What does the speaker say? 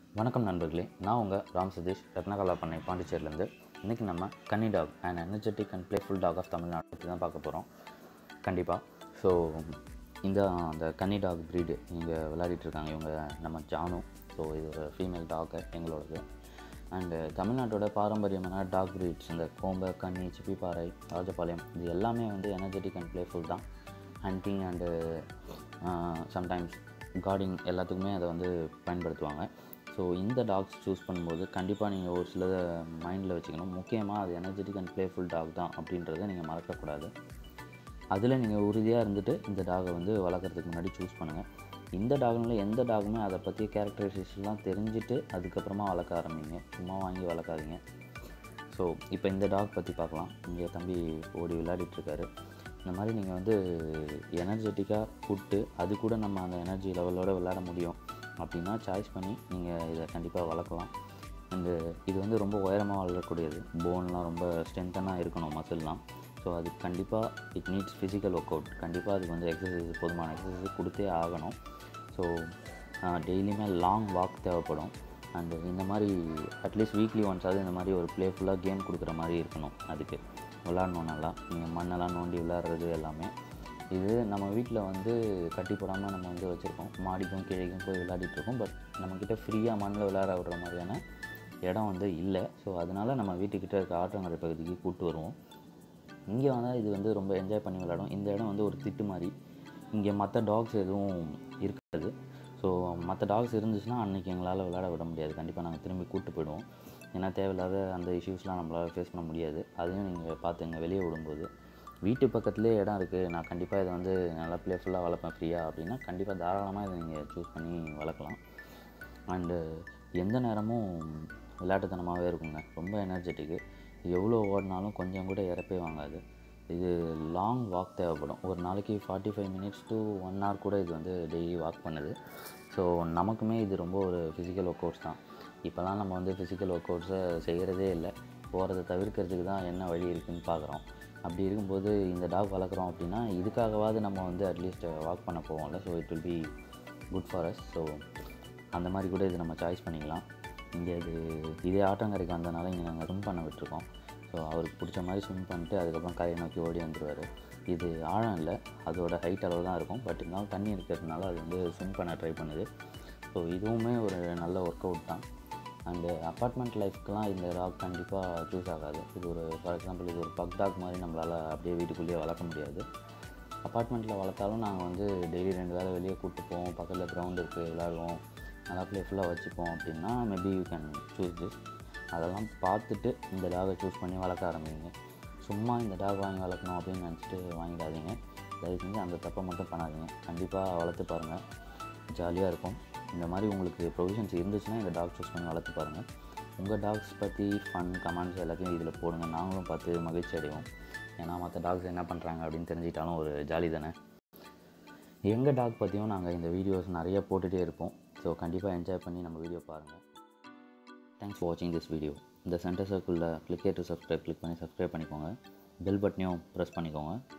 வணக்கம் நண்பர்களே நான் உங்கள் ராம் சதீஷ் ரத்னகலா பண்ணை பாண்டிச்சேரிலேருந்து இன்றைக்கி நம்ம Kanni dog and energetic and playful dog of Tamil Nadu பற்றி தான் பார்க்க போகிறோம் கண்டிப்பாக ஸோ இந்த அந்த கன்னி டாக் ப்ரீடு இங்கே விளையாடிட்டு இருக்காங்க இவங்க நம்ம ஜானு ஸோ இது ஒரு ஃபீமேல் டாக்கு எங்களோடது அண்டு தமிழ்நாட்டோட பாரம்பரியமான டாக் ப்ரீட்ஸ் இந்த கோம்பை கன்னி சிப்பிப்பாறை ராஜபாளையம் இது எல்லாமே வந்து எனர்ஜெட்டிக் அண்ட் ப்ளேஃபுல் தான் ஹண்டிங் அண்டு சம்டைம்ஸ் கார்டிங் எல்லாத்துக்குமே அதை வந்து பயன்படுத்துவாங்க ஸோ இந்த டாக்ஸ் சூஸ் பண்ணும்போது கண்டிப்பாக நீங்கள் ஒரு சில மைண்டில் வச்சுக்கணும் முக்கியமாக அது எனர்ஜெட்டிக் அண்ட் ப்ளேஃபுல் டாக் தான் அப்படின்றத நீங்கள் மறக்கக்கூடாது அதில் நீங்கள் உறுதியாக இருந்துட்டு இந்த டாகை வந்து வளர்க்குறதுக்கு முன்னாடி சூஸ் பண்ணுங்கள் இந்த டாக்னால எந்த டாகுமே அதை பற்றி கேரக்டரைசேஷன்லாம் தெரிஞ்சுட்டு அதுக்கப்புறமா வளர்க்க ஆரம்பிங்க சும்மா வாங்கி வளர்க்காதீங்க ஸோ இப்போ இந்த டாக் பற்றி பார்க்கலாம் இங்கே தம்பி ஓடி விளையாடிட்டுருக்காரு இந்த மாதிரி நீங்கள் வந்து எனர்ஜெட்டிக்காக ஃபுட்டு அது கூட நம்ம அந்த எனர்ஜி லெவலோட விளையாட முடியும் அப்படின்னா சாய்ஸ் பண்ணி நீங்கள் இதை கண்டிப்பாக வளர்க்கலாம் இந்த இது வந்து ரொம்ப உயரமாக வளரக்கூடியது போன்லாம் ரொம்ப ஸ்ட்ரென்த்தனாக இருக்கணும் மசில்லாம் ஸோ அது கண்டிப்பாக it needs physical work out கண்டிப்பாக அதுக்கு வந்து எக்ஸசைஸ் போதுமான எக்ஸசைஸ் கொடுத்தே ஆகணும் ஸோ டெய்லியுமே லாங் வாக் தேவைப்படும் அண்டு இந்த மாதிரி அட்லீஸ்ட் வீக்லி ஒன்ஸாவது இந்த மாதிரி ஒரு ப்ளேஃபுல்லாக கேம் கொடுக்குற மாதிரி இருக்கணும் அதுக்கு விளாட்ணும் நல்லா நீங்கள் மண்ணெல்லாம் நோண்டி விளையாடுறது எல்லாமே இது நம்ம வீட்டில் வந்து கட்டி போடாமல் நம்ம வந்து வச்சுருக்கோம் மாடிக்கும் கீழேக்கும் போய் விளையாடிட்டுருக்கோம் பட் நம்மக்கிட்ட ஃப்ரீயாக மண்ணில் விளையாட விடுற மாதிரியான இடம் வந்து இல்லை ஸோ அதனால் நம்ம வீட்டுக்கிட்ட இருக்க ஆற்றங்கரை பகுதிக்கு கூப்பிட்டு வருவோம் இங்கே வந்தால் இது வந்து ரொம்ப என்ஜாய் பண்ணி விளையாடும் இந்த இடம் வந்து ஒரு திட்டு மாதிரி இங்கே மற்ற டாக்ஸ் எதுவும் இருக்காது ஸோ மற்ற டாக்ஸ் இருந்துச்சுன்னா அன்றைக்கி எங்களால் விளையாட விட முடியாது கண்டிப்பாக நாங்கள் திரும்பி கூப்பிட்டு போயிடுவோம் ஏன்னா தேவையில்லாத அந்த இஷ்யூஸ்லாம் நம்மளால் ஃபேஸ் பண்ண முடியாது அதையும் நீங்கள் பார்த்துங்க வெளியே விடும்போது வீட்டு பக்கத்துலேயே இடம் இருக்குது நான் கண்டிப்பாக இதை வந்து நல்லா ப்ளேஃபுல்லாக வளர்ப்பேன் ஃப்ரீயாக அப்படின்னா கண்டிப்பாக தாராளமாக இதை நீங்கள் சூஸ் பண்ணி வளர்க்கலாம் அண்டு எந்த நேரமும் விளையாட்டுத்தனமாகவே இருக்குங்க ரொம்ப எனர்ஜெட்டிக்கு எவ்வளோ ஓடினாலும் கொஞ்சம் கூட இறப்பே வாங்காது இது லாங் வாக் தேவைப்படும் ஒரு நாளைக்கு forty five minutes to one hour கூட இது வந்து டெய்லி வாக் பண்ணுது ஸோ நமக்குமே இது ரொம்ப ஒரு ஃபிசிக்கல் ஒர்க் அவுட்ஸ் தான் இப்போலாம் நம்ம வந்து ஃபிசிக்கல் ஒர்க் அவுட்ஸை செய்கிறதே இல்லை போகிறத தவிர்க்கிறதுக்கு தான் என்ன வழி இருக்குதுன்னு பார்க்குறோம் அப்படி இருக்கும்போது இந்த டாக் வளர்க்குறோம் அப்படின்னா இதுக்காகவாவது நம்ம வந்து அட்லீஸ்ட் வாக் பண்ண போவோம்ல so it will be good for us so அந்த மாதிரி கூட இது நம்ம சாய்ஸ் பண்ணிக்கலாம் இங்கே இது இதே ஆட்டங்கரைக்கு வந்தனால இங்கே நாங்கள் ஸ்விம் பண்ண விட்டுருக்கோம் ஸோ அவருக்கு பிடிச்ச மாதிரி ஸ்விம் பண்ணிட்டு அதுக்கப்புறம் கரையை நோக்கி ஓடி வந்துடுவார் இது ஆழம் இல்லை அதோட ஹைட் அளவு தான் இருக்கும் பட் இருந்தாலும் தண்ணி இருக்கிறதுனால அது வந்து ஸ்விம் பண்ண ட்ரை பண்ணுது ஸோ இதுவுமே ஒரு நல்ல ஒர்க் அவுட் தான் அண்டு அப்பார்ட்மெண்ட் லைஃப்க்கெலாம் இந்த டாக் கண்டிப்பாக சூஸ் ஆகாது இது ஒரு ஃபார் எக்ஸாம்பிள் இது ஒரு பக் டாக் மாதிரி நம்மளால் அப்படியே வீட்டுக்குள்ளேயே வளர்க்க முடியாது அப்பார்ட்மெண்ட்டில் வளர்த்தாலும் நாங்கள் வந்து டெய்லி ரெண்டு வேளை வெளியே கூப்பிட்டு போவோம் பக்கத்தில் கிரவுண்ட் இருக்குது விளாடுவோம் நல்லா ப்ளேஃபுல்லாக வச்சுப்போம் அப்படின்னா maybe you can choose this அதெல்லாம் பார்த்துட்டு இந்த டாகை சூஸ் பண்ணி வளர்க்க ஆரம்பிங்க சும்மா இந்த டாக் வாங்கி வளர்க்கணும் அப்படின்னு நினச்சிட்டு வாங்கிடாதீங்க தயவு செஞ்சு அந்த தப்பை மட்டும் பண்ணாதீங்க கண்டிப்பாக வளர்த்து பாருங்கள் ஜாலியாக இருக்கும் இந்த மாதிரி உங்களுக்கு ப்ரொவிஷன்ஸ் இருந்துச்சுன்னா இந்த டாக் சூஸ் பண்ணி வளர்த்து பாருங்கள் உங்கள் டாக்ஸ் பற்றி ஃபன் கமெண்ட்ஸ் எல்லாத்தையும் இதில் போடுங்க நாங்களும் பார்த்து மகிழ்ச்சி அடைவோம் ஏன்னா மற்ற டாக்ஸ் என்ன பண்ணுறாங்க அப்படின்னு தெரிஞ்சிட்டாலும் ஒரு ஜாலி தானே எங்கள் டாக் பற்றியும் நாங்கள் இந்த வீடியோஸ் நிறைய போட்டுகிட்டே இருப்போம் ஸோ கண்டிப்பாக என்ஜாய் பண்ணி நம்ம வீடியோ பாருங்கள் தேங்க்ஸ் ஃபார் வாட்சிங் திஸ் வீடியோ இந்த சென்டர் சர்க்கிளில் கிளிக் டு சப்ஸ்கிரைப் கிளிக் பண்ணி சப்ஸ்கிரைப் பண்ணிக்கோங்க பெல் பட்டனையும் ப்ரெஸ் பண்ணிக்கோங்க